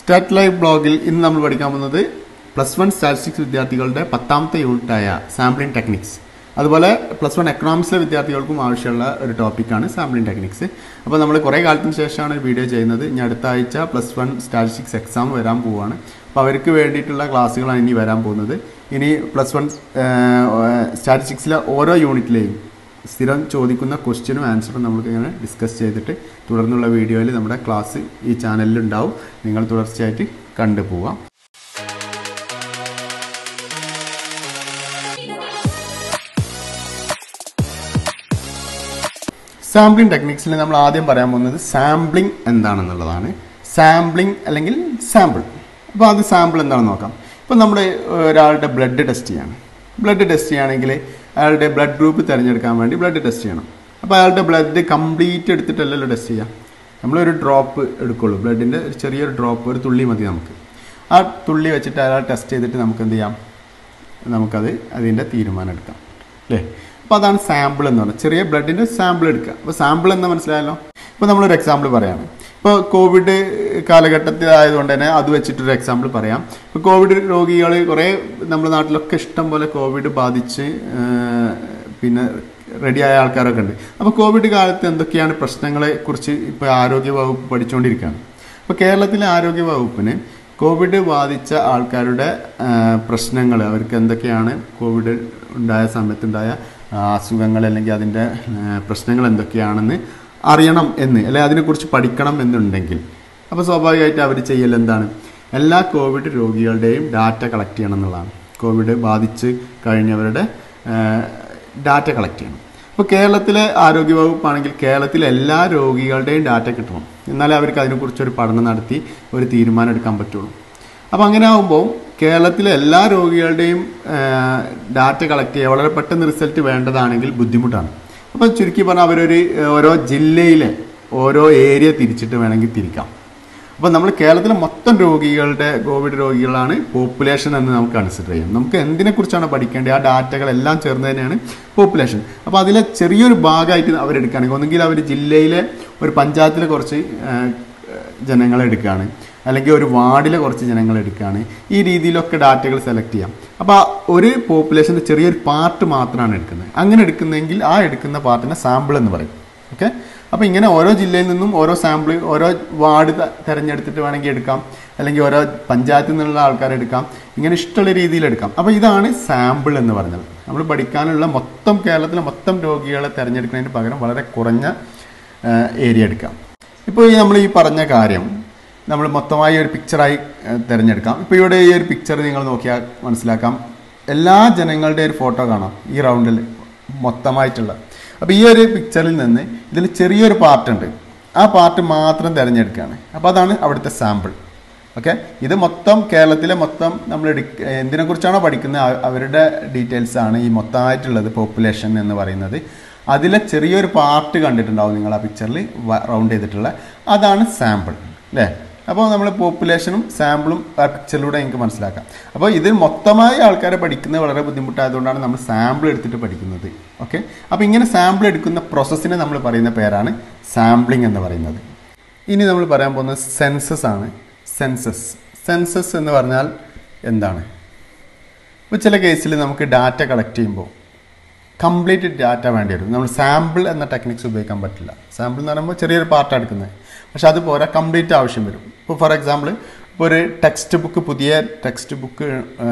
stat live ബ്ലോഗിൽ ഇന്ന് നമ്മൾ പഠിക്കാൻ പോകുന്നത് പ്ലസ് വൺ സ്റ്റാറ്റിസ്റ്റിക്സ് വിദ്യാർത്ഥികളുടെ പത്താമത്തെ യൂണിറ്റായ സാമ്പിളിംഗ് ടെക്നിക്സ് അതുപോലെ പ്ലസ് വൺ എക്കണോമിക്സിലെ വിദ്യാർത്ഥികൾക്കും ആവശ്യമുള്ള ഒരു ടോപ്പിക്കാണ് സാമ്പിളിംഗ് ടെക്നിക്സ് അപ്പോൾ നമ്മൾ കുറേ കാലത്തിന് ശേഷമാണ് ഒരു വീഡിയോ ചെയ്യുന്നത് ഇനി അടുത്ത ആഴ്ച പ്ലസ് വൺ സ്റ്റാറ്റിസ്റ്റിക്സ് എക്സാം വരാൻ പോവുകയാണ് അപ്പോൾ അവർക്ക് വേണ്ടിയിട്ടുള്ള ക്ലാസ്സുകളാണ് ഇനി വരാൻ പോകുന്നത് ഇനി പ്ലസ് വൺ സ്റ്റാറ്റിസ്റ്റിക്സിലെ ഓരോ യൂണിറ്റിലെയും സ്ഥിരം ചോദിക്കുന്ന ക്വസ്റ്റ്യനും ആൻസറും നമുക്ക് ഇങ്ങനെ ഡിസ്കസ് ചെയ്തിട്ട് തുടർന്നുള്ള വീഡിയോയിൽ നമ്മുടെ ക്ലാസ് ഈ ചാനലിൽ ഉണ്ടാവും നിങ്ങൾ തുടർച്ചയായിട്ട് കണ്ടുപോവാം സാമ്പിളിംഗ് ടെക്നിക്സിൽ നമ്മൾ ആദ്യം പറയാൻ പോകുന്നത് സാമ്പിളിംഗ് എന്താണെന്നുള്ളതാണ് സാമ്പിളിംഗ് അല്ലെങ്കിൽ സാമ്പിൾ അപ്പോൾ അത് സാമ്പിൾ എന്താണെന്ന് നോക്കാം ഇപ്പോൾ നമ്മുടെ ഒരാളുടെ ബ്ലഡ് ടെസ്റ്റ് ചെയ്യാണ് ബ്ലഡ് ടെസ്റ്റ് ചെയ്യുകയാണെങ്കിൽ അയാളുടെ ബ്ലഡ് ഗ്രൂപ്പ് തിരഞ്ഞെടുക്കാൻ വേണ്ടി ബ്ലഡ് ടെസ്റ്റ് ചെയ്യണം അപ്പോൾ അയാളുടെ ബ്ലഡ് കംപ്ലീറ്റ് എടുത്തിട്ടല്ലല്ലോ ടെസ്റ്റ് ചെയ്യാം നമ്മളൊരു ഡ്രോപ്പ് എടുക്കുള്ളൂ ബ്ലഡിൻ്റെ ഒരു ചെറിയൊരു ഡ്രോപ്പ് ഒരു തുള്ളി മതി നമുക്ക് ആ തുള്ളി വെച്ചിട്ട് അയാൾ ടെസ്റ്റ് ചെയ്തിട്ട് നമുക്ക് എന്ത് ചെയ്യാം നമുക്കത് അതിൻ്റെ തീരുമാനം എടുക്കാം അല്ലേ അപ്പോൾ അതാണ് സാമ്പിൾ എന്ന് പറയുന്നത് ചെറിയ ബ്ലഡിൻ്റെ സാമ്പിൾ എടുക്കുക അപ്പോൾ സാമ്പിൾ എന്ന് മനസ്സിലായല്ലോ ഇപ്പോൾ നമ്മളൊരു എക്സാമ്പിൾ പറയാണ് ഇപ്പോൾ കോവിഡ് കാലഘട്ടത്തിൽ ആയതുകൊണ്ട് തന്നെ അത് വെച്ചിട്ടൊരു എക്സാമ്പിൾ പറയാം ഇപ്പോൾ കോവിഡ് രോഗികൾ കുറേ നമ്മുടെ നാട്ടിലൊക്കെ ഇഷ്ടം പോലെ കോവിഡ് ബാധിച്ച് പിന്നെ റെഡിയായ ആൾക്കാരൊക്കെ ഉണ്ട് അപ്പോൾ കോവിഡ് കാലത്ത് എന്തൊക്കെയാണ് പ്രശ്നങ്ങളെ കുറിച്ച് ഇപ്പോൾ ആരോഗ്യ വകുപ്പ് പഠിച്ചുകൊണ്ടിരിക്കുകയാണ് അപ്പോൾ കേരളത്തിലെ ആരോഗ്യ വകുപ്പിന് കോവിഡ് ബാധിച്ച ആൾക്കാരുടെ പ്രശ്നങ്ങൾ അവർക്ക് എന്തൊക്കെയാണ് കോവിഡ് ഉണ്ടായ സമയത്തുണ്ടായ അസുഖങ്ങൾ അല്ലെങ്കിൽ അതിൻ്റെ പ്രശ്നങ്ങൾ എന്തൊക്കെയാണെന്ന് അറിയണം എന്ന് അല്ലെ അതിനെക്കുറിച്ച് പഠിക്കണം എന്നുണ്ടെങ്കിൽ അപ്പോൾ സ്വാഭാവികമായിട്ട് അവർ ചെയ്യൽ എന്താണ് എല്ലാ കോവിഡ് രോഗികളുടെയും ഡാറ്റ കളക്ട് ചെയ്യണം എന്നുള്ളതാണ് കോവിഡ് ബാധിച്ച് കഴിഞ്ഞവരുടെ ഡാറ്റ കളക്ട് ചെയ്യണം ഇപ്പോൾ കേരളത്തിലെ ആരോഗ്യവകുപ്പാണെങ്കിൽ കേരളത്തിലെ എല്ലാ രോഗികളുടെയും ഡാറ്റ കിട്ടണം എന്നാലേ അവർക്ക് അതിനെക്കുറിച്ചൊരു പഠനം നടത്തി ഒരു തീരുമാനം എടുക്കാൻ പറ്റുള്ളൂ അപ്പോൾ അങ്ങനെ ആകുമ്പോൾ കേരളത്തിലെ എല്ലാ രോഗികളുടെയും ഡാറ്റ കളക്ട് ചെയ്യുക വളരെ പെട്ടെന്ന് റിസൾട്ട് വേണ്ടതാണെങ്കിൽ ബുദ്ധിമുട്ടാണ് അപ്പോൾ ചുരുക്കി പറഞ്ഞാൽ അവരൊരു ഓരോ ജില്ലയിലെ ഓരോ ഏരിയ തിരിച്ചിട്ട് വേണമെങ്കിൽ തിരിക്കാം അപ്പോൾ നമ്മൾ കേരളത്തിലെ മൊത്തം രോഗികളുടെ കോവിഡ് രോഗികളാണ് പോപ്പുലേഷൻ എന്ന് നമുക്ക് കൺസിഡർ ചെയ്യാം നമുക്ക് എന്തിനെക്കുറിച്ചാണ് പഠിക്കേണ്ടത് ആ ഡാറ്റകളെല്ലാം ചേർന്ന് തന്നെയാണ് പോപ്പുലേഷൻ അപ്പോൾ അതിലെ ചെറിയൊരു ഭാഗമായിട്ട് അവരെടുക്കുകയാണെങ്കിൽ ഒന്നുകിൽ അവർ ജില്ലയിലെ ഒരു പഞ്ചായത്തിലെ കുറച്ച് ജനങ്ങളെ എടുക്കുകയാണ് അല്ലെങ്കിൽ ഒരു വാർഡിലെ കുറച്ച് ജനങ്ങൾ എടുക്കുകയാണ് ഈ രീതിയിലൊക്കെ ഡാറ്റകൾ സെലക്ട് ചെയ്യാം അപ്പോൾ ഒരു പോപ്പുലേഷൻ്റെ ചെറിയൊരു പാർട്ട് മാത്രമാണ് എടുക്കുന്നത് അങ്ങനെ എടുക്കുന്നതെങ്കിൽ ആ എടുക്കുന്ന പാർട്ടിനെ സാമ്പിൾ എന്ന് പറയും ഓക്കെ അപ്പോൾ ഇങ്ങനെ ഓരോ ജില്ലയിൽ നിന്നും ഓരോ സാമ്പിൾ ഓരോ വാർഡ് തിരഞ്ഞെടുത്തിട്ട് വേണമെങ്കിൽ എടുക്കാം അല്ലെങ്കിൽ ഓരോ പഞ്ചായത്തിൽ നിന്നുള്ള ആൾക്കാരെ എടുക്കാം ഇങ്ങനെ ഇഷ്ടമുള്ള രീതിയിൽ എടുക്കാം അപ്പോൾ ഇതാണ് സാമ്പിൾ എന്ന് പറഞ്ഞത് നമ്മൾ പഠിക്കാനുള്ള മൊത്തം കേരളത്തിലെ മൊത്തം രോഗികളെ തിരഞ്ഞെടുക്കുന്നതിന് പകരം വളരെ കുറഞ്ഞ ഏരിയ എടുക്കാം ഇപ്പോൾ ഈ നമ്മൾ ഈ പറഞ്ഞ കാര്യം നമ്മൾ മൊത്തമായി ഒരു പിക്ചറായി തിരഞ്ഞെടുക്കാം ഇപ്പോൾ ഇവിടെ ഈ ഒരു പിക്ചർ നിങ്ങൾ നോക്കിയാൽ മനസ്സിലാക്കാം എല്ലാ ജനങ്ങളുടെ ഒരു ഫോട്ടോ കാണാം ഈ റൗണ്ടിൽ മൊത്തമായിട്ടുള്ള അപ്പോൾ ഈ ഒരു പിക്ചറിൽ നിന്ന് ഇതിൽ ചെറിയൊരു പാർട്ട് ഉണ്ട് ആ പാർട്ട് മാത്രം തിരഞ്ഞെടുക്കുകയാണ് അപ്പോൾ അതാണ് അവിടുത്തെ സാമ്പിൾ ഓക്കെ ഇത് മൊത്തം കേരളത്തിലെ മൊത്തം നമ്മൾ എന്തിനെക്കുറിച്ചാണോ പഠിക്കുന്നത് അവരുടെ ഡീറ്റെയിൽസ് ആണ് ഈ മൊത്തമായിട്ടുള്ളത് പോപ്പുലേഷൻ എന്ന് പറയുന്നത് അതിലെ ചെറിയൊരു പാർട്ട് കണ്ടിട്ടുണ്ടാവും നിങ്ങൾ ആ പിക്ചറിൽ റൗണ്ട് ചെയ്തിട്ടുള്ള അതാണ് സാമ്പിൾ അല്ലേ അപ്പോൾ നമ്മൾ പോപ്പുലേഷനും സാമ്പിളും ആ പിക്ചറിലൂടെ എനിക്ക് മനസ്സിലാക്കാം അപ്പോൾ ഇത് മൊത്തമായി ആൾക്കാരെ പഠിക്കുന്നത് വളരെ ബുദ്ധിമുട്ടായതുകൊണ്ടാണ് നമ്മൾ സാമ്പിൾ എടുത്തിട്ട് പഠിക്കുന്നത് ഓക്കെ അപ്പോൾ ഇങ്ങനെ സാമ്പിൾ എടുക്കുന്ന പ്രോസസ്സിനെ നമ്മൾ പറയുന്ന പേരാണ് സാമ്പിളിംഗ് എന്ന് പറയുന്നത് ഇനി നമ്മൾ പറയാൻ പോകുന്നത് സെൻസസ് ആണ് സെൻസസ് സെൻസസ് എന്ന് പറഞ്ഞാൽ എന്താണ് ഇപ്പോൾ ചില കേസിൽ നമുക്ക് ഡാറ്റ കളക്ട് ചെയ്യുമ്പോൾ കംപ്ലീറ്റ് ഡാറ്റ വേണ്ടി വരും നമ്മൾ സാമ്പിൾ എന്ന ടെക്നിക്സ് ഉപയോഗിക്കാൻ പറ്റില്ല സാമ്പിൾ എന്ന് പറയുമ്പോൾ ചെറിയൊരു പാർട്ടാണ് എടുക്കുന്നത് പക്ഷെ അത് പോരാ കംപ്ലീറ്റ് ആവശ്യം വരും ഇപ്പോൾ ഫോർ എക്സാമ്പിൾ ഇപ്പോൾ ഒരു ടെക്സ്റ്റ് ബുക്ക് പുതിയ ടെക്സ്റ്റ് ബുക്ക്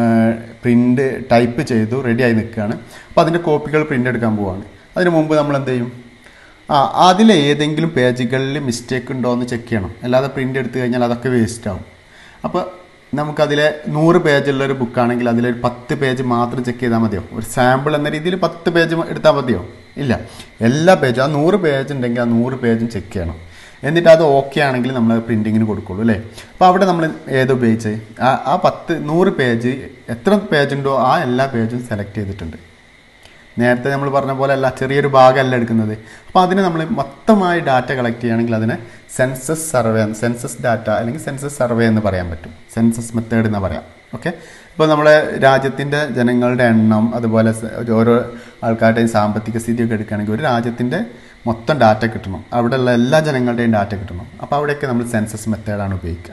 പ്രിൻ്റ് ടൈപ്പ് ചെയ്തു റെഡിയായി നിൽക്കുകയാണ് അപ്പോൾ അതിൻ്റെ കോപ്പികൾ പ്രിൻ്റ് എടുക്കാൻ പോവുകയാണ് അതിന് മുമ്പ് നമ്മൾ എന്ത് ചെയ്യും ആ അതിൽ ഏതെങ്കിലും പേജുകളിൽ മിസ്റ്റേക്ക് ഉണ്ടോ എന്ന് ചെക്ക് ചെയ്യണം അല്ലാതെ പ്രിൻ്റ് എടുത്തു കഴിഞ്ഞാൽ അതൊക്കെ വേസ്റ്റ് ആവും അപ്പോൾ നമുക്കതിലെ നൂറ് പേജുള്ള ഒരു ബുക്കാണെങ്കിൽ അതിലൊരു പത്ത് പേജ് മാത്രം ചെക്ക് ചെയ്താൽ മതിയോ ഒരു സാമ്പിൾ എന്ന രീതിയിൽ പത്ത് പേജ് എടുത്താൽ മതിയോ ഇല്ല എല്ലാ പേജും ആ നൂറ് പേജ് ഉണ്ടെങ്കിൽ ആ നൂറ് പേജും ചെക്ക് ചെയ്യണം എന്നിട്ട് അത് ഓക്കെ ആണെങ്കിൽ നമ്മൾ പ്രിൻറ്റിങ്ങിന് കൊടുക്കുള്ളൂ അല്ലേ അപ്പോൾ അവിടെ നമ്മൾ ഏത് ഉപയോഗിച്ച് ആ ആ പത്ത് നൂറ് പേജ് എത്ര പേജ് ഉണ്ടോ ആ എല്ലാ പേജും സെലക്ട് ചെയ്തിട്ടുണ്ട് നേരത്തെ നമ്മൾ പറഞ്ഞ പോലെ അല്ല ചെറിയൊരു ഭാഗമല്ല എടുക്കുന്നത് അപ്പോൾ അതിന് നമ്മൾ മൊത്തമായി ഡാറ്റ കളക്ട് ചെയ്യുകയാണെങ്കിൽ അതിനെ സെൻസസ് സർവേ സെൻസസ് ഡാറ്റ അല്ലെങ്കിൽ സെൻസസ് സർവേ എന്ന് പറയാൻ പറ്റും സെൻസസ് മെത്തേഡ് എന്ന് പറയാം ഓക്കെ ഇപ്പോൾ നമ്മുടെ രാജ്യത്തിൻ്റെ ജനങ്ങളുടെ എണ്ണം അതുപോലെ ഓരോ ആൾക്കാരുടെയും സാമ്പത്തിക സ്ഥിതിയൊക്കെ എടുക്കുകയാണെങ്കിൽ ഒരു രാജ്യത്തിൻ്റെ മൊത്തം ഡാറ്റ കിട്ടണം അവിടെയുള്ള എല്ലാ ജനങ്ങളുടെയും ഡാറ്റ കിട്ടണം അപ്പോൾ അവിടെയൊക്കെ നമ്മൾ സെൻസസ് മെത്തേഡാണ് ഉപയോഗിക്കുക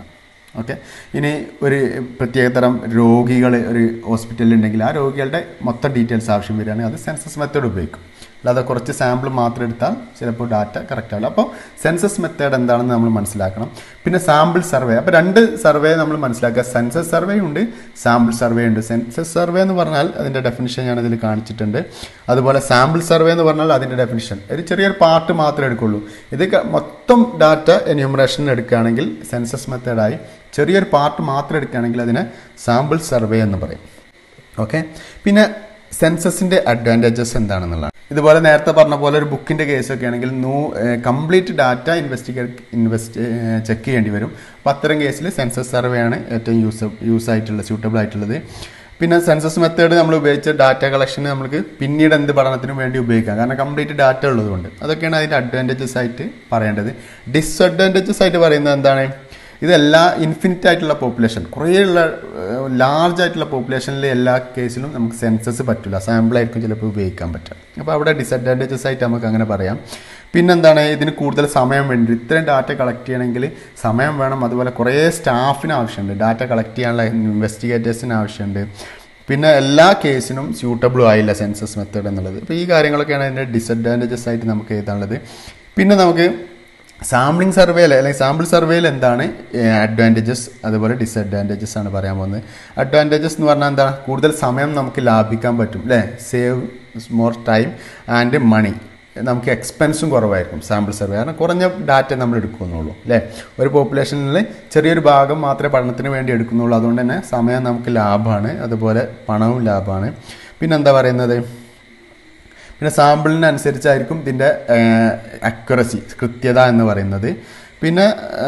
ഓക്കെ ഇനി ഒരു പ്രത്യേകതരം രോഗികൾ ഒരു ഹോസ്പിറ്റലിൽ ഉണ്ടെങ്കിൽ ആ രോഗികളുടെ മൊത്തം ഡീറ്റെയിൽസ് ആവശ്യം വരികയാണെങ്കിൽ അത് സെൻസസ് മെത്തേഡ് ഉപയോഗിക്കും അല്ലാതെ കുറച്ച് സാമ്പിൾ മാത്രം എടുത്താൽ ചിലപ്പോൾ ഡാറ്റ കറക്റ്റ് ആവില്ല അപ്പോൾ സെൻസസ് മെത്തേഡ് എന്താണെന്ന് നമ്മൾ മനസ്സിലാക്കണം പിന്നെ സാമ്പിൾ സർവേ അപ്പോൾ രണ്ട് സർവേ നമ്മൾ മനസ്സിലാക്കുക സെൻസസ് സർവേ ഉണ്ട് സാമ്പിൾ സർവേ ഉണ്ട് സെൻസസ് സർവേ എന്ന് പറഞ്ഞാൽ അതിൻ്റെ ഡെഫിനിഷൻ ഞാൻ ഇതിൽ കാണിച്ചിട്ടുണ്ട് അതുപോലെ സാമ്പിൾ സർവേ എന്ന് പറഞ്ഞാൽ അതിൻ്റെ ഡെഫിനിഷൻ ഒരു ചെറിയൊരു പാർട്ട് മാത്രമേ എടുക്കുള്ളൂ ഇത് ക- മൊത്തം ഡാറ്റ എന്യൂമറേഷൻ എടുക്കുകയാണെങ്കിൽ സെൻസസ് മെത്തേഡായി ചെറിയൊരു പാർട്ട് മാത്രം എടുക്കുകയാണെങ്കിൽ അതിനെ സാമ്പിൾ സർവേ എന്ന് പറയും ഓക്കെ പിന്നെ സെൻസസിന്റെ അഡ്വാൻറ്റേജസ് എന്താണെന്നുള്ളതാണ് ഇതുപോലെ നേരത്തെ പറഞ്ഞ പോലെ ഒരു ബുക്കിന്റെ കേസൊക്കെ ആണെങ്കിൽ നൂ complete data investigate invest check ചെയ്യേണ്ടി വരും അപ്പോൾ അത്തരം കേസിൽ സെൻസസ് സർവേ ആണ് ഏറ്റവും യൂസ് യൂസ് ആയിട്ടുള്ളത് സ്യൂട്ടബിൾ ആയിട്ടുള്ളത് പിന്നെ സെൻസസ് മെത്തേഡ് നമ്മൾ ഉപയോഗിച്ച ഡാറ്റ കളക്ഷൻ നമുക്ക് പിന്നീട് എന്ത് പഠനത്തിനും വേണ്ടി ഉപയോഗിക്കാം കാരണം കംപ്ലീറ്റ് ഡാറ്റ ഉള്ളതുകൊണ്ട് അതൊക്കെയാണ് അതിൻ്റെ അഡ്വാൻറ്റേജസ് ആയിട്ട് പറയേണ്ടത് ഡിസ്അഡ്വാൻറ്റേജസ് ആയിട്ട് പറയുന്നത് എന്താണ് ഇതെല്ലാ ഇൻഫിനിറ്റ് ആയിട്ടുള്ള പോപ്പുലേഷൻ കുറേയുള്ള ലാർജ് ആയിട്ടുള്ള പോപ്പുലേഷനിലെ എല്ലാ കേസിലും നമുക്ക് സെൻസസ് പറ്റില്ല സാമ്പിൾ ആയിരിക്കും ചിലപ്പോൾ ഉപയോഗിക്കാൻ പറ്റുക അപ്പോൾ അവിടെ ഡിസഡ്വാൻറ്റേജസ് ആയിട്ട് നമുക്ക് അങ്ങനെ പറയാം പിന്നെന്താണ് ഇതിന് കൂടുതൽ സമയം വേണ്ടി ഇത്രയും ഡാറ്റ കളക്ട് ചെയ്യണമെങ്കിൽ സമയം വേണം അതുപോലെ കുറേ സ്റ്റാഫിന് ആവശ്യമുണ്ട് ഡാറ്റ കളക്ട് ചെയ്യാനുള്ള ഇൻവെസ്റ്റിഗേറ്റേഴ്സിന് ആവശ്യമുണ്ട് പിന്നെ എല്ലാ കേസിനും സ്യൂട്ടബിളും ആയില്ല സെൻസസ് മെത്തേഡ് എന്നുള്ളത് അപ്പോൾ ഈ കാര്യങ്ങളൊക്കെയാണ് അതിൻ്റെ ഡിസഡ്വാൻറ്റേജസ് ആയിട്ട് നമുക്ക് എഴുതാനുള്ളത് പിന്നെ നമുക്ക് സാമ്പിളിംഗ് സർവേയിൽ അല്ലെങ്കിൽ സാമ്പിൾ സർവേയിൽ എന്താണ് അഡ്വാൻറ്റേജസ് അതുപോലെ ഡിസഡ്വാൻറ്റേജസ് ആണ് പറയാൻ പോകുന്നത് അഡ്വാൻറ്റേജസ് എന്ന് പറഞ്ഞാൽ എന്താ കൂടുതൽ സമയം നമുക്ക് ലാഭിക്കാൻ പറ്റും അല്ലേ save more time and money നമുക്ക് എക്സ്പെൻസും കുറവായിരിക്കും സാമ്പിൾ സർവേ കാരണം കുറഞ്ഞ ഡാറ്റ നമ്മൾ എടുക്കുന്നുള്ളൂ അല്ലേ ഒരു പോപ്പുലേഷനിൽ ചെറിയൊരു ഭാഗം മാത്രമേ പഠനത്തിന് വേണ്ടി എടുക്കുന്നുള്ളൂ അതുകൊണ്ട് തന്നെ സമയം നമുക്ക് ലാഭമാണ് അതുപോലെ പണവും ലാഭമാണ് പിന്നെന്താ പറയുന്നത് പിന്നെ സാമ്പിളിനനുസരിച്ചായിരിക്കും ഇതിൻ്റെ അക്യുറസി കൃത്യത എന്ന് പറയുന്നത് പിന്നെ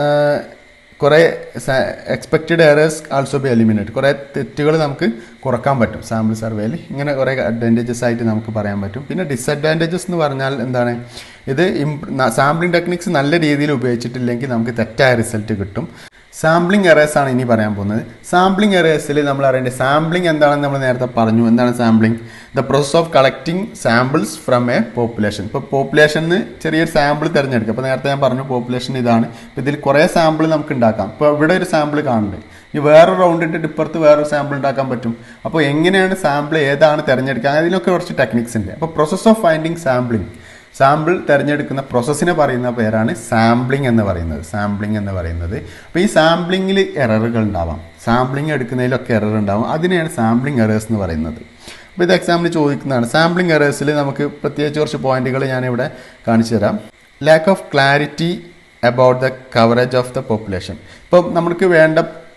കുറേ expected errors also be eliminate കുറേ തെറ്റുകൾ നമുക്ക് കുറക്കാൻ പറ്റും സാമ്പിൾ സർവേയിൽ ഇങ്ങനെ കുറേ അഡ്വാൻറ്റേജസ് ആയിട്ട് നമുക്ക് പറയാൻ പറ്റും പിന്നെ ഡിസഡ്വാൻറ്റേജസ് എന്ന് പറഞ്ഞാൽ എന്താണ് ഇത് സാമ്പിളിംഗ് ടെക്നിക്സ് നല്ല രീതിയിൽ ഉപയോഗിച്ചിട്ടില്ലെങ്കിൽ നമുക്ക് തെറ്റായ റിസൾട്ട് കിട്ടും സാമ്പിളിംഗ് എറേഴ്സ് ആണ് ഇനി പറയാൻ പോകുന്നത് സാമ്പിളിംഗ് എറേഴ്സിൽ നമ്മൾ അറിയേണ്ടത് സാമ്പിളിംഗ് എന്താണെന്ന് നമ്മൾ നേരത്തെ പറഞ്ഞു എന്താണ് sampling the process of collecting samples from a population ഇപ്പോൾ പോപ്പുലേഷന് ചെറിയൊരു സാമ്പിൾ തിരഞ്ഞെടുക്കുക അപ്പോൾ നേരത്തെ ഞാൻ പറഞ്ഞു പോപ്പുലേഷൻ ഇതാണ് ഇപ്പോൾ ഇതിൽ കുറേ സാമ്പിൾ നമുക്ക് ഉണ്ടാക്കാം ഇപ്പോൾ ഇവിടെ ഒരു സാമ്പിൾ കാണുന്നുണ്ട് ഇനി വേറെ റൗണ്ട് ഇട്ടിട്ട് ഇപ്പുറത്ത് വേറൊരു സാമ്പിൾ ഉണ്ടാക്കാൻ പറ്റും അപ്പോൾ എങ്ങനെയാണ് സാമ്പിൾ ഏതാണ് തിരഞ്ഞെടുക്കുക അതിനൊക്കെ കുറച്ച് ടെക്നിക്സ് ഉണ്ട് അപ്പോൾ process of finding sampling sample തിരഞ്ഞെടുക്കുന്ന പ്രോസസ്സിനെ പറയുന്ന പേരാണ് സാമ്പിളിംഗ് എന്ന് പറയുന്നത് സാമ്പിളിംഗ് എന്ന് പറയുന്നത് അപ്പോൾ ഈ സാമ്പിളിങ്ങിൽ എററുകൾ ഉണ്ടാവാം സാമ്പിളിംഗ് എടുക്കുന്നതിലൊക്കെ എറർ ഉണ്ടാവും അതിനെയാണ് സാമ്പിളിംഗ് എറേഴ്സ് എന്ന് പറയുന്നത് അപ്പോൾ ഇത് എക്സാമിന് ചോദിക്കുന്നതാണ് സാമ്പിളിംഗ് എറേഴ്സിൽ നമുക്ക് പ്രത്യേകിച്ച് കുറച്ച് പോയിന്റുകൾ ഞാനിവിടെ കാണിച്ചു തരാം lack of clarity about the coverage of the population ഇപ്പം നമുക്ക് വേണ്ട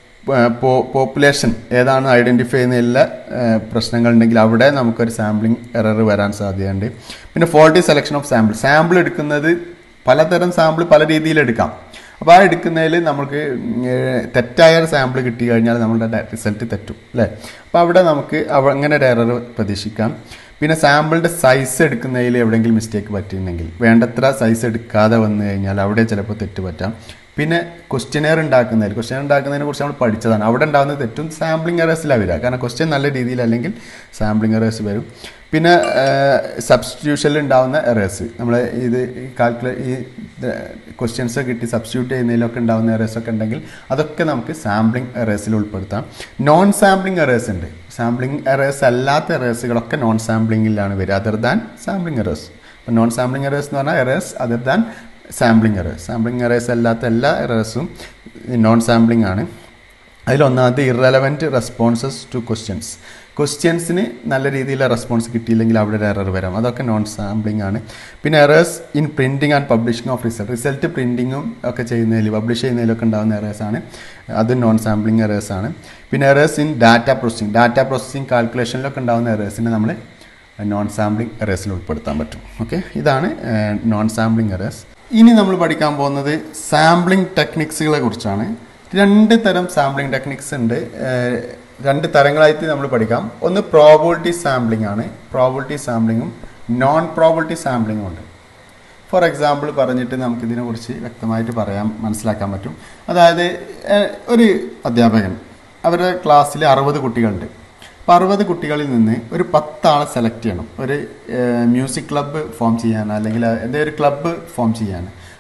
പോപ്പുലേഷൻ ഏതാണ് ഐഡൻറ്റിഫൈ ചെയ്യുന്ന എല്ലാ പ്രശ്നങ്ങളുണ്ടെങ്കിൽ അവിടെ നമുക്കൊരു സാമ്പിളിംഗ് എറർ വരാൻ സാധ്യതയുണ്ട് പിന്നെ faulty selection of sample sample എടുക്കുന്നത് പലതരം സാമ്പിൾ പല രീതിയിൽ എടുക്കാം അപ്പോൾ ആ എടുക്കുന്നതിൽ നമുക്ക് തെറ്റായ ഒരു സാമ്പിൾ കിട്ടി കഴിഞ്ഞാൽ നമ്മുടെ റിസൾട്ട് തെറ്റും അല്ലേ അപ്പോൾ അവിടെ നമുക്ക് അവ അങ്ങനെ ഒരു എറർ പ്രതീക്ഷിക്കാം പിന്നെ സാമ്പിളിൻ്റെ സൈസ് എടുക്കുന്നതിൽ എവിടെയെങ്കിലും മിസ്റ്റേക്ക് പറ്റിയിട്ടുണ്ടെങ്കിൽ വേണ്ടത്ര സൈസ് എടുക്കാതെ വന്നു കഴിഞ്ഞാൽ അവിടെ ചിലപ്പോൾ തെറ്റ് പറ്റാം പിന്നെ ക്വസ്റ്റ്യനെയർ ഉണ്ടാക്കുന്നതിൽ ക്വസ്റ്റ്യൻ ഉണ്ടാക്കുന്നതിനെ കുറിച്ച് നമ്മൾ പഠിച്ചതാണ് അവിടെ ഉണ്ടാകുന്ന തെറ്റും സാമ്പിളിംഗ് എറേഴ്സിലാണ് വരിക കാരണം ക്വസ്റ്റ്യൻ നല്ല രീതിയിൽ അല്ലെങ്കിൽ സാമ്പിളിംഗ് എറേഴ്സ് വരും പിന്നെ സബ്സ്റ്റിറ്റ്യൂഷനിൽ ഉണ്ടാകുന്ന എറേഴ്സ് നമ്മൾ ഇത് കാൽക്കുലേ ഈ ക്വസ്റ്റ്യൻസ് കിട്ടി സബ്സ്റ്റിറ്റ്യൂട്ട് ചെയ്യുന്നതിലൊക്കെ ഉണ്ടാകുന്ന എറേഴ്സ് ഒക്കെ ഉണ്ടെങ്കിൽ അതൊക്കെ നമുക്ക് സാമ്പിളിംഗ് എറേഴ്സിൽ ഉൾപ്പെടുത്താം നോൺ സാമ്പിളിംഗ് എറേഴ്സ് ഉണ്ട് സാമ്പിളിംഗ് എറേഴ്സ് അല്ലാത്ത എറേഴ്സുകളൊക്കെ നോൺ സാമ്പിളിംഗിലാണ് വരിക അതർ ദാൻ സാമ്പിളിംഗ് എറേഴ്സ് അപ്പോൾ നോൺ സാമ്പിളിംഗ് എറേഴ്സ് എന്ന് പറഞ്ഞാൽ errors other than sampling errors sampling errors അല്ലാത്ത എല്ലാ എറേഴ്സും നോൺ സാമ്പിളിംഗ് ആണ് അതിലൊന്നാമത് ഇറലവൻറ്റ് റെസ്പോൺസസ് ടു ക്വസ്റ്റ്യൻസ് ക്വസ്റ്റ്യൻസിന് നല്ല രീതിയിലുള്ള റെസ്പോൺസ് കിട്ടിയില്ലെങ്കിൽ അവിടെ ഒരു എറർ വരാം അതൊക്കെ നോൺ സാമ്പിളിംഗ് ആണ് പിന്നെ errors in printing and publishing of result result പ്രിൻറ്റിങ്ങും ഒക്കെ ചെയ്യുന്നതിൽ പബ്ലിഷ് ചെയ്യുന്നതിലൊക്കെ ഉണ്ടാകുന്ന എറേഴ്സ് ആണ് അത് നോൺ സാമ്പിളിംഗ് എറേഴ്സ് ആണ് പിന്നെ errors in data processing data processing കാൽക്കുലേഷനിലൊക്കെ ഉണ്ടാകുന്ന എറേഴ്സിനെ നമ്മൾ നോൺ സാമ്പിളിംഗ് എറേഴ്സിൽ ഉൾപ്പെടുത്താൻ പറ്റും ഓക്കെ ഇതാണ് നോൺ സാമ്പിളിംഗ് എറേഴ്സ് ഇനി നമ്മൾ പഠിക്കാൻ പോകുന്നത് സാമ്പിളിംഗ് ടെക്നിക്സുകളെ കുറിച്ചാണ് രണ്ട് തരം സാമ്പിളിംഗ് ടെക്നിക്സ് ഉണ്ട് രണ്ട് തരങ്ങളായിട്ട് നമ്മൾ പഠിക്കാം ഒന്ന് പ്രോബിലിറ്റി സാമ്പിളിംഗ് ആണ് പ്രോബിലിറ്റി സാമ്പിളിങ്ങും നോൺ പ്രോബിലിറ്റി സാമ്പിളിങ്ങും ഉണ്ട് ഫോർ എക്സാമ്പിൾ പറഞ്ഞിട്ട് നമുക്കിതിനെ കുറിച്ച് വ്യക്തമായിട്ട് പറയാൻ മനസ്സിലാക്കാൻ പറ്റും അതായത് ഒരു അധ്യാപകൻ അവരുടെ ക്ലാസ്സിൽ അറുപത് കുട്ടികളുണ്ട് അപ്പോൾ അറുപത് കുട്ടികളിൽ നിന്ന് ഒരു പത്താളെ സെലക്ട് ചെയ്യണം ഒരു മ്യൂസിക് ക്ലബ്ബ് ഫോം ചെയ്യാൻ അല്ലെങ്കിൽ എന്തെങ്കിലും ഒരു ക്ലബ്ബ് ഫോം ചെയ്യാൻ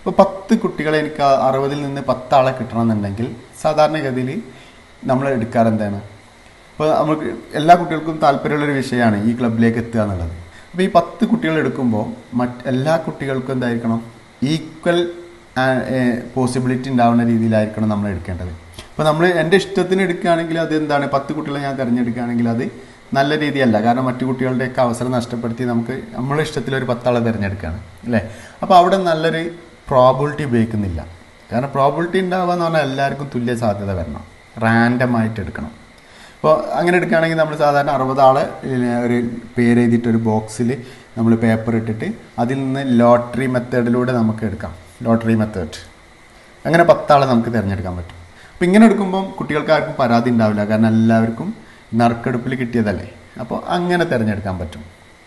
അപ്പോൾ പത്ത് കുട്ടികളെ എനിക്ക് ആ അറുപതിൽ നിന്ന് പത്താളെ കിട്ടണമെന്നുണ്ടെങ്കിൽ സാധാരണഗതിയിൽ നമ്മൾ എടുക്കാറ് എന്താണ് അപ്പോൾ നമുക്ക് എല്ലാ കുട്ടികൾക്കും താല്പര്യമുള്ളൊരു വിഷയമാണ് ഈ ക്ലബിലേക്ക് എത്തുക എന്നുള്ളത് അപ്പോൾ ഈ പത്ത് കുട്ടികൾ എടുക്കുമ്പോൾ മറ്റ് എല്ലാ കുട്ടികൾക്കും എന്തായിരിക്കണം ഈക്വൽ പോസിബിലിറ്റി ഉണ്ടാവുന്ന രീതിയിലായിരിക്കണം നമ്മൾ എടുക്കേണ്ടത് അപ്പോൾ നമ്മൾ എൻ്റെ ഇഷ്ടത്തിന് എടുക്കുകയാണെങ്കിൽ അത് എന്താണ് പത്ത് കുട്ടികളെ ഞാൻ തിരഞ്ഞെടുക്കുകയാണെങ്കിൽ അത് നല്ല രീതിയല്ല കാരണം മറ്റു കുട്ടികളുടെയൊക്കെ അവസരം നഷ്ടപ്പെടുത്തി നമുക്ക് നമ്മളെ ഇഷ്ടത്തിൽ ഒരു പത്താളെ തിരഞ്ഞെടുക്കുകയാണ് അല്ലേ അപ്പോൾ അവിടെ നല്ലൊരു പ്രോബിലിറ്റി ഉപയോഗിക്കുന്നില്ല കാരണം പ്രോബിലിറ്റി ഉണ്ടാവുക എന്ന് പറഞ്ഞാൽ എല്ലാവർക്കും തുല്യ സാധ്യത വരണം റാൻഡമായിട്ട് എടുക്കണം അപ്പോൾ അങ്ങനെ എടുക്കുകയാണെങ്കിൽ നമ്മൾ സാധാരണ അറുപത് ആളെ ഒരു പേര് എഴുതിയിട്ട് ഒരു ബോക്സിൽ നമ്മൾ പേപ്പർ ഇട്ടിട്ട് അതിൽ നിന്ന് ലോട്ടറി മെത്തേഡിലൂടെ നമുക്ക് എടുക്കാം ലോട്ടറി മെത്തേഡ് അങ്ങനെ പത്താളെ നമുക്ക് തിരഞ്ഞെടുക്കാൻ പറ്റും അപ്പോൾ ഇങ്ങനെ എടുക്കുമ്പം കുട്ടികൾക്ക് ആർക്കും പരാതി ഉണ്ടാവില്ല കാരണം എല്ലാവർക്കും നറുക്കെടുപ്പിൽ കിട്ടിയതല്ലേ അപ്പോൾ അങ്ങനെ തിരഞ്ഞെടുക്കാൻ പറ്റും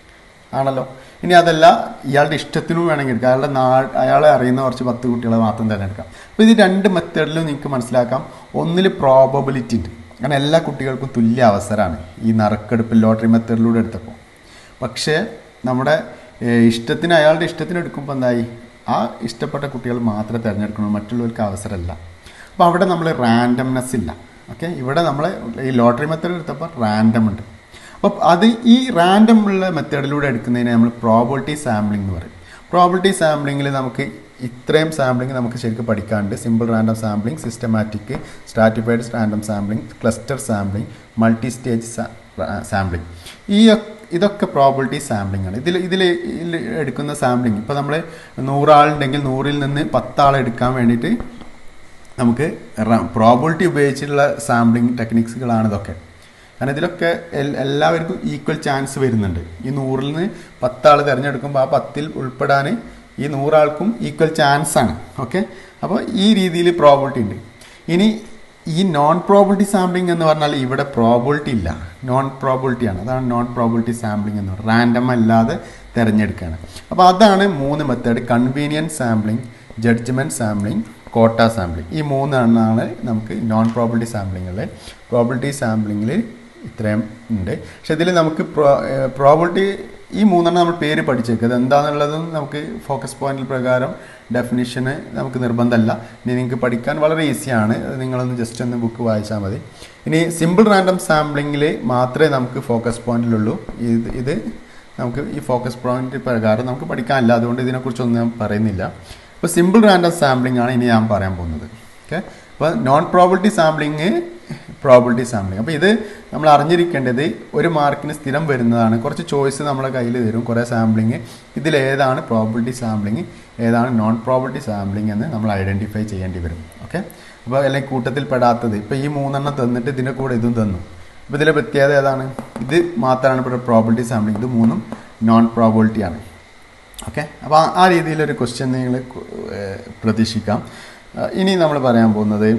ആണല്ലോ ഇനി അതല്ല ഇയാളുടെ ഇഷ്ടത്തിനും വേണമെങ്കിൽ എടുക്കാം അയാളുടെ നാ അയാളെ അറിയുന്ന കുറച്ച് പത്ത് കുട്ടികളെ മാത്രം തിരഞ്ഞെടുക്കാം അപ്പോൾ ഇത് രണ്ട് മെത്തേഡിലും നിങ്ങൾക്ക് മനസ്സിലാക്കാം ഒന്നിൽ പ്രോബബിലിറ്റി ഉണ്ട് കാരണം എല്ലാ കുട്ടികൾക്കും തുല്യ അവസരമാണ് ഈ നറുക്കെടുപ്പ് ലോട്ടറി മെത്തേഡിലൂടെ എടുത്തപ്പോൾ പക്ഷേ നമ്മുടെ ഏഹ്, ഇഷ്ടത്തിന് അയാളുടെ ഇഷ്ടത്തിന് എടുക്കുമ്പോൾ എന്തായി ആ ഇഷ്ടപ്പെട്ട കുട്ടികൾ മാത്രമേ തിരഞ്ഞെടുക്കണൂ മറ്റുള്ളവർക്ക് അവസരമല്ല അപ്പോൾ അവിടെ നമ്മൾ റാൻഡംനെസ് ഇല്ല ഓക്കെ ഇവിടെ നമ്മൾ ഈ ലോട്ടറി മെത്തേഡ് എടുത്തപ്പോൾ റാൻഡം ഉണ്ട് അപ്പോൾ അത് ഈ റാൻഡം ഉള്ള മെത്തേഡിലൂടെ എടുക്കുന്നതിനെ നമ്മൾ പ്രോബിലിറ്റി സാമ്പിളിംഗ് എന്ന് പറയും പ്രോബിലിറ്റി സാമ്പിളിങ്ങിൽ നമുക്ക് ഇത്രയും സാമ്പിളിംഗ് നമുക്ക് ശരിക്കും പഠിക്കാനുണ്ട് simple random sampling systematic stratified random sampling cluster sampling multi stage sampling ഈ ഒക്കെ- ഇതൊക്കെ പ്രോബിലിറ്റി സാമ്പിളിംഗ് ആണ് ഇതിൽ ഇതിൽ എടുക്കുന്ന സാമ്പിളിംഗ് ഇപ്പോൾ നമ്മൾ നൂറാളുണ്ടെങ്കിൽ നൂറിൽ നിന്ന് പത്താളെ എടുക്കാൻ വേണ്ടിയിട്ട് നമുക്ക് പ്രോബിലിറ്റി ഉപയോഗിച്ചിട്ടുള്ള സാമ്പിളിംഗ് ടെക്നിക്സുകളാണ് ഇതൊക്കെ കാരണം ഇതിലൊക്കെ എൽ- എല്ലാവർക്കും ഈക്വൽ ചാൻസ് വരുന്നുണ്ട് ഈ നൂറിൽ നിന്ന് പത്താൾ തിരഞ്ഞെടുക്കുമ്പോൾ ആ പത്തിൽ ഉൾപ്പെടാൻ ഈ നൂറാൾക്കും ഈക്വൽ ചാൻസ് ആണ് ഓക്കെ അപ്പോൾ ഈ രീതിയിൽ പ്രോബിലിറ്റി ഉണ്ട് ഇനി ഈ നോൺ പ്രോബിലിറ്റി സാമ്പിളിംഗ് എന്ന് പറഞ്ഞാൽ ഇവിടെ പ്രോബിലിറ്റി ഇല്ല നോൺ പ്രോബിലിറ്റി ആണ് അതാണ് നോൺ പ്രോബിലിറ്റി സാമ്പിളിംഗ് എന്ന് പറയുന്നത് റാൻഡം അല്ലാതെ തിരഞ്ഞെടുക്കുകയാണ് അപ്പോൾ അതാണ് മൂന്ന് method convenient sampling judgement sampling quota sampling ഈ മൂന്നെണ്ണമാണ് നമുക്ക് നോൺ പ്രോബിലിറ്റി സാമ്പിളിങ്ങിൽ പ്രോബിലിറ്റി സാമ്പിളിങ്ങിൽ ഇത്രയും ഉണ്ട് പക്ഷെ ഇതിൽ നമുക്ക് പ്രോബിലിറ്റി ഈ മൂന്നെണ്ണം നമ്മൾ പേര് പഠിച്ചേക്കുക അത് എന്താണെന്നുള്ളതും നമുക്ക് ഫോക്കസ് പോയിന്റിൽ പ്രകാരം ഡെഫിനിഷന് നമുക്ക് നിർബന്ധമല്ല ഇനി നിങ്ങൾക്ക് പഠിക്കാൻ വളരെ ഈസിയാണ് അത് നിങ്ങളൊന്ന് ജസ്റ്റ് ഒന്ന് ബുക്ക് വായിച്ചാൽ മതി ഇനി സിമ്പിൾ റാൻഡം സാമ്പിളിങ്ങിൽ മാത്രമേ നമുക്ക് ഫോക്കസ് പോയിന്റിലുള്ളൂ ഇത് ഇത് നമുക്ക് ഈ ഫോക്കസ് പോയിന്റ് പ്രകാരം നമുക്ക് പഠിക്കാനില്ല അതുകൊണ്ട് ഇതിനെക്കുറിച്ചൊന്നും ഞാൻ പറയുന്നില്ല അപ്പോൾ സിമ്പിൾ റാൻഡം സാമ്പിളിംഗ് ആണ് ഇനി ഞാൻ പറയാൻ പോകുന്നത് ഓക്കെ അപ്പോൾ non probability sampling probability sampling അപ്പോൾ ഇത് നമ്മൾ അറിഞ്ഞിരിക്കേണ്ടത് ഒരു മാർക്കിന് സ്ഥിരം വരുന്നതാണ് കുറച്ച് ചോയ്സ് നമ്മളെ കയ്യിൽ തരും കുറേ സാമ്പിളിങ് ഇതിൽ ഏതാണ് പ്രോബിലിറ്റി സാമ്പിളിങ് ഏതാണ് നോൺ പ്രോബിലിറ്റി സാമ്പിളിംഗ് എന്ന് നമ്മൾ ഐഡൻറ്റിഫൈ ചെയ്യേണ്ടി വരും ഓക്കെ അപ്പോൾ അല്ലെങ്കിൽ കൂട്ടത്തിൽ പെടാത്തത് ഇപ്പോൾ ഈ മൂന്നെണ്ണം തന്നിട്ട് ഇതിൻ്റെ കൂടെ ഇതും തന്നു അപ്പോൾ ഇതിലെ പ്രത്യേകത ഏതാണ് ഇത് മാത്രമാണ് ഇപ്പോൾ പ്രോബിലിറ്റി സാമ്പിളിംഗ് ഇത് മൂന്നും നോൺ പ്രോബിലിറ്റി ആണ് ഓക്കെ അപ്പോൾ ആ രീതിയിലൊരു ക്വസ്റ്റ്യൻ നിങ്ങൾ പ്രതീക്ഷിക്കാം ആ, ഇനി നമ്മൾ പറയാൻ പോകുന്നത്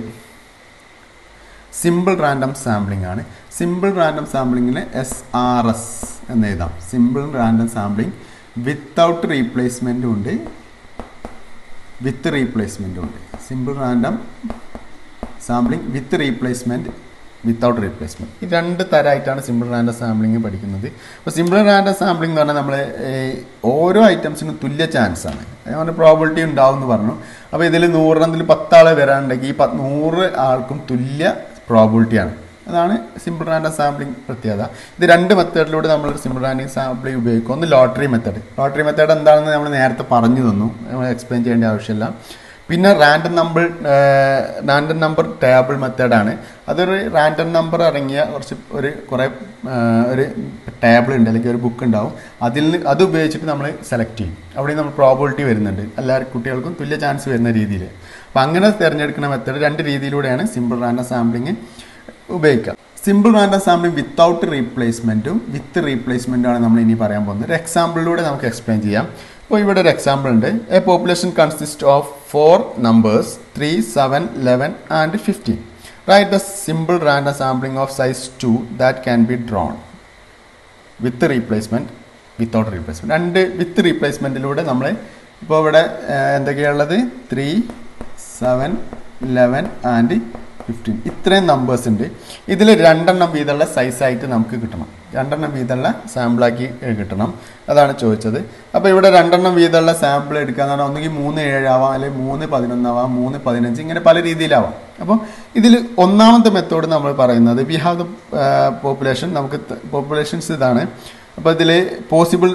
സിമ്പിൾ റാൻഡം സാമ്പിളിംഗ് ആണ് സിമ്പിൾ റാൻഡം സാമ്പിളിങ്ങിന് എസ് ആർ എസ് എന്ന് എഴുതാം സിമ്പിൾ റാൻഡം സാമ്പിളിംഗ് വിത്തൗട്ട് റീപ്ലേസ്മെൻറ്റും ഉണ്ട് വിത്ത് റീപ്ലേസ്മെൻറ്റും ഉണ്ട് simple random sampling with replacement without replacement ഈ രണ്ട് തരമായിട്ടാണ് സിമ്പിൾ റാൻഡം സാമ്പിളിംഗ് പഠിക്കുന്നത് അപ്പോൾ സിമ്പിൾ റാൻഡം സാമ്പിളിംഗ് എന്ന് പറഞ്ഞാൽ നമ്മൾ ഓരോ ഐറ്റംസിനും തുല്യ ചാൻസ് ആണ് ഞാൻ പ്രോബിലിറ്റി ഉണ്ടാവും എന്ന് പറഞ്ഞു അപ്പോൾ ഇതിൽ നൂറെണ്ണത്തിൽ പത്താളെ വരാനുണ്ടെങ്കിൽ ഈ പത്ത് നൂറ് ആൾക്കും തുല്യ പ്രോബിലിറ്റിയാണ് അതാണ് സിമ്പിൾ റാൻഡം സാമ്പിളിംഗ് പ്രത്യേകത ഇത് രണ്ട് മെത്തേഡിലൂടെ നമ്മൾ സിമ്പിൾ റാൻഡിങ് സാമ്പിളിംഗ് ഉപയോഗിക്കും ഒന്ന് ലോട്ടറി മെത്തേഡ് ലോട്ടറി മെത്തേഡ് എന്താണെന്ന് നമ്മൾ നേരത്തെ പറഞ്ഞു തന്നു നമ്മൾ എക്സ്പ്ലെയിൻ ചെയ്യേണ്ട ആവശ്യമില്ല പിന്നെ random number random number table മെത്തേഡാണ് അതൊരു റാൻഡം നമ്പർ അടങ്ങിയ കുറച്ച് ഒരു കുറേ ആ, ഒരു ടേബിൾ ഉണ്ട് അല്ലെങ്കിൽ ഒരു ബുക്ക് ഉണ്ടാവും അതിൽ നിന്ന് അത് ഉപയോഗിച്ചിട്ട് നമ്മൾ സെലക്ട് ചെയ്യും അവിടെ നമ്മൾ പ്രോബിലിറ്റി വരുന്നുണ്ട് എല്ലാ കുട്ടികൾക്കും തുല്യ ചാൻസ് വരുന്ന രീതിയിൽ അപ്പം അങ്ങനെ തിരഞ്ഞെടുക്കുന്ന മെത്തേഡ് രണ്ട് രീതിയിലൂടെയാണ് സിമ്പിൾ റാൻഡം സാമ്പിളിങ് ഉപയോഗിക്കുക സിമ്പിൾ റാൻഡം സാമ്പിളിംഗ് വിത്തൗട്ട് റീപ്ലേസ്മെൻറ്റും വിത്ത് റീപ്ലേസ്മെൻറ്റും ആണ് നമ്മൾ ഇനി പറയാൻ പോകുന്നത് ഒരു എക്സാമ്പിളിലൂടെ നമുക്ക് എക്സ്പ്ലെയിൻ ചെയ്യാം അപ്പോൾ ഇവിടെ ഒരു എക്സാമ്പിൾ ഉണ്ട് a population consist of four numbers three seven eleven and fifteen right the simple random sampling of size two that can be drawn with replacement without replacement രണ്ട് വിത്ത് റീപ്ലേസ്മെൻറ്റിലൂടെ നമ്മൾ ഇപ്പോൾ ഇവിടെ ഏഹ്, എന്തൊക്കെയാണുള്ളത് three seven eleven and fifteen ഇത്രയും numbers ഉണ്ട് ഇതിൽ രണ്ടെണ്ണം വീതമുള്ള സൈസായിട്ട് നമുക്ക് കിട്ടണം രണ്ടെണ്ണം വീതമുള്ള സാമ്പിളാക്കി കിട്ടണം അതാണ് ചോദിച്ചത് അപ്പോൾ ഇവിടെ രണ്ടെണ്ണം വീതമുള്ള സാമ്പിൾ എടുക്കാന്ന് പറഞ്ഞാൽ ഒന്നുകിൽ മൂന്ന് ഏഴാവാം അല്ലെങ്കിൽ മൂന്ന് പതിനൊന്നാവാം മൂന്ന് പതിനഞ്ച് ഇങ്ങനെ പല രീതിയിലാവാം അപ്പോൾ ഇതിൽ ഒന്നാമത്തെ മെത്തേഡ് നമ്മൾ പറയുന്നത് വി ഹാവ് ദ പോപ്പുലേഷൻ നമുക്ക് പോപ്പുലേഷൻസ് ഇതാണ് അപ്പോൾ ഇതിൽ possible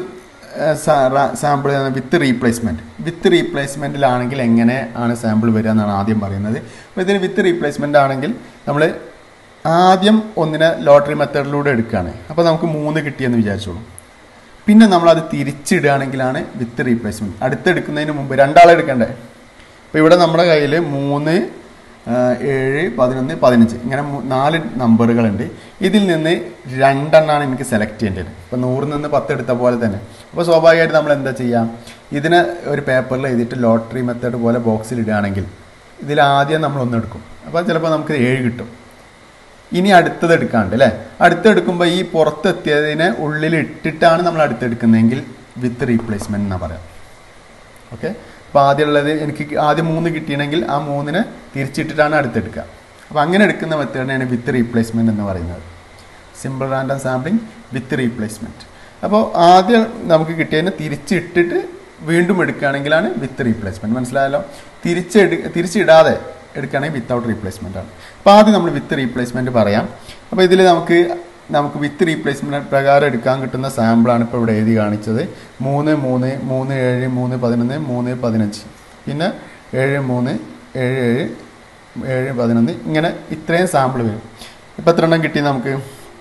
sample with replacement with റീപ്ലേസ്മെൻറ്റിലാണെങ്കിൽ എങ്ങനെ ആണ് സാമ്പിൾ വരിക എന്നാണ് ആദ്യം പറയുന്നത് അപ്പോൾ ഇതിന് വിത്ത് റീപ്ലേസ്മെൻ്റ് ആണെങ്കിൽ നമ്മൾ ആദ്യം ഒന്നിനെ ലോട്ടറി മെത്തേഡിലൂടെ എടുക്കുകയാണ് അപ്പോൾ നമുക്ക് മൂന്ന് കിട്ടിയെന്ന് വിചാരിച്ചോളൂ പിന്നെ നമ്മളത് തിരിച്ചിടുകയാണെങ്കിലാണ് വിത്ത് റീപ്ലേസ്മെൻറ്റ് അടുത്തെടുക്കുന്നതിന് മുമ്പ് രണ്ടാളെ എടുക്കണ്ടേ അപ്പോൾ ഇവിടെ നമ്മുടെ കയ്യിൽ മൂന്ന് ആ, ഏഴ് പതിനൊന്ന് പതിനഞ്ച് ഇങ്ങനെ മൂ- നാല് നമ്പറുകളുണ്ട് ഇതിൽ നിന്ന് രണ്ടെണ്ണമാണ് എനിക്ക് സെലക്ട് ചെയ്യേണ്ടത് ഇപ്പോൾ നൂറിൽ നിന്ന് പത്ത് എടുത്ത പോലെ തന്നെ അപ്പോൾ സ്വാഭാവികമായിട്ട് നമ്മൾ എന്താ ചെയ്യാം ഇതിനെ ഒരു പേപ്പറിൽ എഴുതിയിട്ട് ലോട്ടറി മെത്തേഡ് പോലെ ബോക്സിൽ ഇടുകയാണെങ്കിൽ ഇതിൽ ആദ്യം നമ്മൾ ഒന്ന് എടുക്കും അപ്പോൾ ചിലപ്പോൾ നമുക്ക് ഏഴ് കിട്ടും ഇനി അടുത്തത് എടുക്കാണ്ട് അല്ലേ അടുത്തെടുക്കുമ്പോൾ ഈ പുറത്തെത്തിയതിനെ ഉള്ളിൽ ഇട്ടിട്ടാണ് നമ്മൾ അടുത്തെടുക്കുന്നതെങ്കിൽ വിത്ത് റീപ്ലേസ്മെന്റ് എന്നാ പറയാം ഓക്കെ അപ്പോൾ ആദ്യമുള്ളത് എനിക്ക് ആദ്യം മൂന്ന് കിട്ടിയണമെങ്കിൽ ആ മൂന്നിനെ തിരിച്ചിട്ടിട്ടാണ് അടുത്തെടുക്കുക അപ്പോൾ അങ്ങനെ എടുക്കുന്ന മെത്തേഡിനെയാണ് വിത്ത് റീപ്ലേസ്മെന്റ് എന്ന് പറയുന്നത് simple random sampling with replacement അപ്പോൾ ആദ്യം നമുക്ക് കിട്ടിയതിനെ തിരിച്ചിട്ടിട്ട് വീണ്ടും എടുക്കുകയാണെങ്കിലാണ് വിത്ത് റീപ്ലേസ്മെന്റ് മനസ്സിലായല്ലോ തിരിച്ചെടു തിരിച്ചിടാതെ എടുക്കുകയാണെങ്കിൽ വിത്തൗട്ട് റീപ്ലേസ്മെന്റ് ആണ് അപ്പോൾ ആദ്യം നമ്മൾ വിത്ത് റീപ്ലേസ്മെന്റ് പറയാം അപ്പോൾ ഇതിൽ നമുക്ക് നമുക്ക് വിത്ത് റീപ്ലേസ്മെന്റ് പ്രകാരം എടുക്കാൻ കിട്ടുന്ന സാമ്പിളാണ് ഇപ്പോൾ ഇവിടെ എഴുതി കാണിച്ചത് മൂന്ന് മൂന്ന് മൂന്ന് ഏഴ് മൂന്ന് പതിനൊന്ന് മൂന്ന് പതിനഞ്ച് പിന്നെ ഏഴ് മൂന്ന് ഏഴ് ഏഴ് ഏഴ് പതിനൊന്ന് ഇങ്ങനെ ഇത്രയും സാമ്പിൾ വരും ഇപ്പം എത്ര എണ്ണം കിട്ടി നമുക്ക്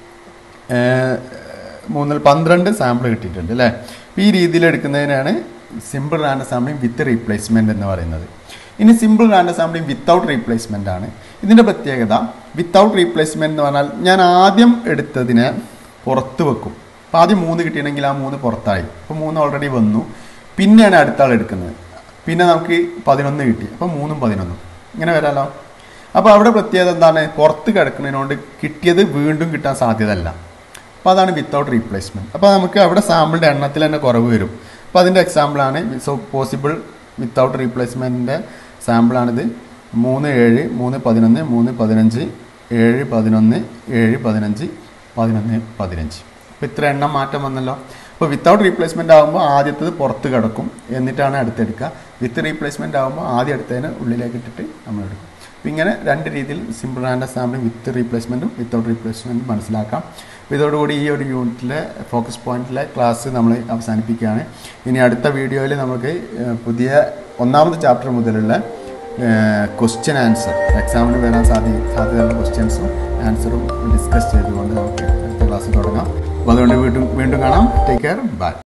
ഏഹ്, മൂന്നിൽ പന്ത്രണ്ട് സാമ്പിൾ കിട്ടിയിട്ടുണ്ട് അല്ലേ അപ്പോൾ ഈ രീതിയിൽ എടുക്കുന്നതിനാണ് simple random sampling with replacement എന്ന് പറയുന്നത് ഇനി simple random sampling without replacement ആണ് ഇതിന്റെ പ്രത്യേകത വിത്തൗട്ട് റീപ്ലേസ്മെന്റ് എന്ന് പറഞ്ഞാൽ ഞാൻ ആദ്യം എടുത്തതിനെ പുറത്ത് വെക്കും അപ്പോൾ ആദ്യം മൂന്ന് കിട്ടിയിട്ടുണ്ടെങ്കിൽ ആ മൂന്ന് പുറത്തായി അപ്പോൾ മൂന്ന് ഓൾറെഡി വന്നു പിന്നെയാണ് അടുത്ത ആൾ എടുക്കുന്നത് പിന്നെ നമുക്ക് പതിനൊന്ന് കിട്ടി അപ്പോൾ മൂന്നും പതിനൊന്നും ഇങ്ങനെ വരാലോ അപ്പോൾ അവിടെ പ്രത്യേകത എന്താണ് പുറത്ത് കിടക്കുന്നതിനോണ്ട് കിട്ടിയത് വീണ്ടും കിട്ടാൻ സാധ്യതയല്ല അപ്പോൾ അതാണ് വിത്തൗട്ട് റീപ്ലേസ്മെന്റ് അപ്പോൾ നമുക്ക് അവിടെ സാമ്പിളിൻ്റെ എണ്ണത്തിൽ തന്നെ കുറവ് വരും അപ്പോൾ അതിൻ്റെ എക്സാമ്പിളാണ് സോ പോസിബിൾ വിത്തൗട്ട് റീപ്ലേസ്മെൻറ്റിൻ്റെ സാമ്പിളാണിത് മൂന്ന് ഏഴ് മൂന്ന് പതിനൊന്ന് മൂന്ന് പതിനഞ്ച് ഏഴ് പതിനൊന്ന് ഏഴ് പതിനഞ്ച് പതിനൊന്ന് പതിനഞ്ച് അപ്പോൾ ഇത്ര എണ്ണം മാറ്റം വന്നല്ലോ അപ്പോൾ വിത്തൗട്ട് റീപ്ലേസ്മെന്റ് ആകുമ്പോൾ ആദ്യത്തത് പുറത്ത് കിടക്കും എന്നിട്ടാണ് അടുത്തെടുക്കുക വിത്ത് റീപ്ലേസ്മെന്റ് ആകുമ്പോൾ ആദ്യം എടുത്തതിന് ഉള്ളിലേക്ക് ഇട്ടിട്ട് നമ്മൾ എടുക്കും അപ്പോൾ ഇങ്ങനെ രണ്ട് രീതിയിൽ സിമ്പിൾ റാൻഡം സാമ്പിളിംഗ് വിത്ത് റീപ്ലേസ്മെന്റും വിത്തൗട്ട് റീപ്ലേസ്മെന്റും മനസ്സിലാക്കാം അപ്പോൾ ഇതോടുകൂടി ഈ ഒരു യൂണിറ്റിലെ ഫോക്കസ് പോയിന്റിലെ ക്ലാസ് നമ്മൾ അവസാനിപ്പിക്കുകയാണ് ഇനി അടുത്ത വീഡിയോയിൽ നമുക്ക് ഏഹ്, പുതിയ ഒന്നാമത്തെ ചാപ്റ്റർ മുതലുള്ള ക്വസ്റ്റ്യൻ ആൻസർ എക്സാമിന് വരാൻ സാധ്യ സാധ്യതയുള്ള ക്വസ്റ്റ്യൻസും ആൻസറും ഡിസ്കസ് ചെയ്തുകൊണ്ട് നമുക്ക് അടുത്ത ക്ലാസ് തുടങ്ങാം അപ്പോൾ അതുകൊണ്ട് വീണ്ടും വീണ്ടും കാണാം ടേക്ക് കെയർ ബൈ